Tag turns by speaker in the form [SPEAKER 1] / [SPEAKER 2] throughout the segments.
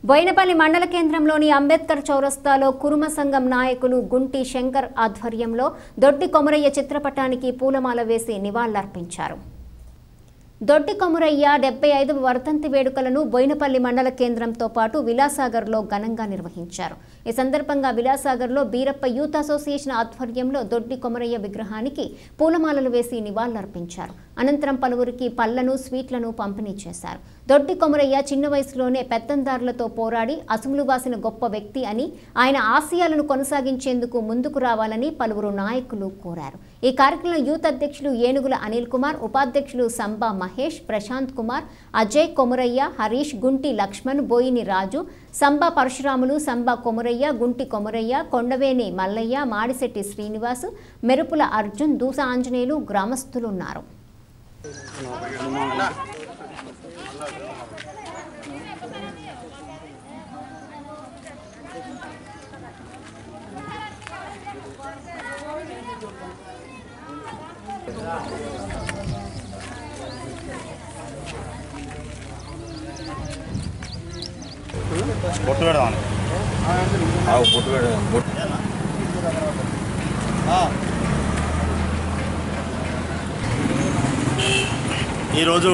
[SPEAKER 1] బోయినపల్లి మండల కేంద్రంలోని అంబేద్కర్ చౌరస్తాలో కురుమ సంఘం నాయకులు గుంటి శంకర్ ఆధ్వర్యంలో దొడ్డి కొమరయ్య చిత్రపటానికి పూలమాల వేసి నివాళులర్పించారు దొడ్డి కొమురయ్య డెబ్బై ఐదవ వర్ధంతి వేడుకలను బోయినపల్లి మండల కేంద్రంతో పాటు విలాసాగర్లో ఘనంగా నిర్వహించారు ఈ సందర్భంగా విలాసాగర్లో బీరప్ప యూత్ అసోసియేషన్ ఆధ్వర్యంలో దొడ్డి కొమరయ్య విగ్రహానికి పూలమాలలు వేసి నివాళులర్పించారు అనంతరం పలువురికి పళ్లను స్వీట్లను పంపిణీ చేశారు దొడ్డి కొమరయ్య చిన్న వయసులోనే పెత్తందారులతో పోరాడి అసుములు వాసిన గొప్ప వ్యక్తి అని ఆయన ఆశయాలను కొనసాగించేందుకు ముందుకు రావాలని పలువురు నాయకులు కోరారు ఈ కార్యక్రమంలో యూత్ అధ్యక్షులు ఏనుగుల అనిల్ కుమార్ ఉపాధ్యక్షులు సంబా మహేష్ ప్రశాంత్ కుమార్ అజయ్ కొమురయ్య హరీష్ గుంటి లక్ష్మణ్ బోయిని రాజు సంబా పరశురాములు సంబా కొమురయ్య గుంటి కొమురయ్య కొండవేని మల్లయ్య మాడిశెట్టి శ్రీనివాస్ మెరుపుల అర్జున్ దూస ఆంజనేయులు గ్రామస్తులు ఉన్నారు
[SPEAKER 2] బొట్టు పెడదామని
[SPEAKER 3] ఆవు బొట్టు పెడదాం బొట్టు
[SPEAKER 2] ఈరోజు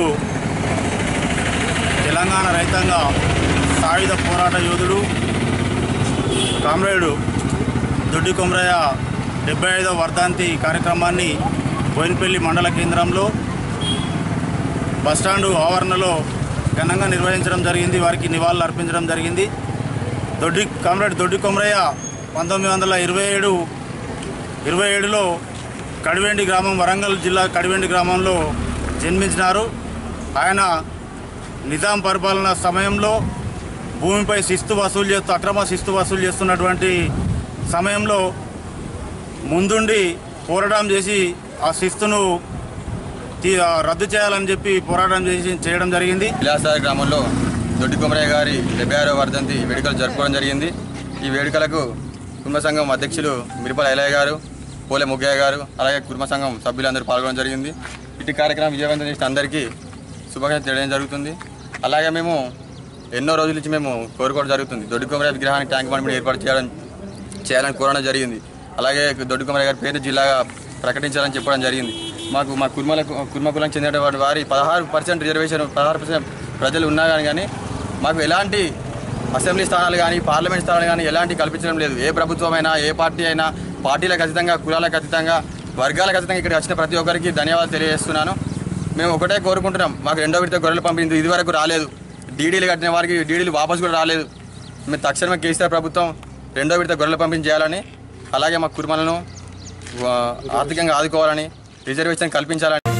[SPEAKER 2] తెలంగాణ రైతాంగ సాయుధ పోరాట యోధుడు కామ్రేడు దొడ్డి కొమరయ్య డెబ్బై ఐదవ వర్ధంతి కార్యక్రమాన్ని బోయినపల్లి మండల కేంద్రంలో బస్టాండు ఆవరణలో ఘనంగా నిర్వహించడం జరిగింది వారికి నివాళులు అర్పించడం జరిగింది దొడ్డి కామ్రేడ్ దొడ్డి కొమరయ్య పంతొమ్మిది వందల ఇరవై ఏడు ఇరవై ఏడులో కడివెండి గ్రామం వరంగల్ జిల్లా కడివెండి గ్రామంలో జన్మించినారు ఆయన నిజాం పరిపాలన సమయంలో భూమిపై శిస్తు వసూలు చేస్తూ అక్రమ శిస్తు వసూలు చేస్తున్నటువంటి సమయంలో ముందుండి పోరాటం చేసి ఆ శిస్తును తీ- రద్దు చేయాలని చెప్పి పోరాటం చేసి చేయడం జరిగింది
[SPEAKER 3] విలాసాగర్ గ్రామంలో దొడ్డి కొమరయ్య గారి డెబ్బై ఆరో వర్ధంతి వేడుకలు జరుపుకోవడం జరిగింది ఈ వేడుకలకు కుటుంబ సంఘం అధ్యక్షులు మిరిపల ఎలయ్య గారు పోలే ముగ్గయ్య గారు అలాగే కుటుంబ సంఘం సభ్యులందరూ పాల్గొనడం జరిగింది ఇటు కార్యక్రమం విజయవంతం చేసిన అందరికీ శుభాకాంక్షలు తెలియడం జరుగుతుంది అలాగే మేము ఎన్నో రోజుల నుంచి మేము కోరుకోవడం జరుగుతుంది దొడ్డి కొమరయ్య విగ్రహానికి ట్యాంక్ బండ్ మీద ఏర్పాటు చేయడం చేయాలని కోరడం జరిగింది అలాగే దొడ్డి కొమరయ్య గారి పేరు జిల్లాగా ప్రకటించాలని చెప్పడం జరిగింది మాకు మా కుర్మల కుర్మ కులం చెందినటువంటి వారి పదహారు పర్సెంట్ రిజర్వేషన్ పదహారు పర్సెంట్ ప్రజలు ఉన్నా కానీ కానీ మాకు ఎలాంటి అసెంబ్లీ స్థానాలు కానీ పార్లమెంట్ స్థానాలు కానీ ఎలాంటి కల్పించడం లేదు ఏ ప్రభుత్వమైనా ఏ పార్టీ అయినా పార్టీలకు అతీతంగా కులాలకు అతీతంగా వర్గాలకు అతీతంగా ఇక్కడికి వచ్చిన ప్రతి ఒక్కరికి ధన్యవాదాలు తెలియజేస్తున్నాను మేము ఒకటే కోరుకుంటున్నాం మాకు రెండో విడత గొర్రెలు పంపింది ఇది వరకు రాలేదు డీడీలు కట్టిన వారికి డీడీలు వాపసు కూడా రాలేదు మేము తక్షణమే కేసీఆర్ ప్రభుత్వం రెండో విడత గొర్రెలు పంపిణీ చేయాలని అలాగే మా కుటుంబాలను ఆ, ఆర్థికంగా ఆదుకోవాలని రిజర్వేషన్ కల్పించాలని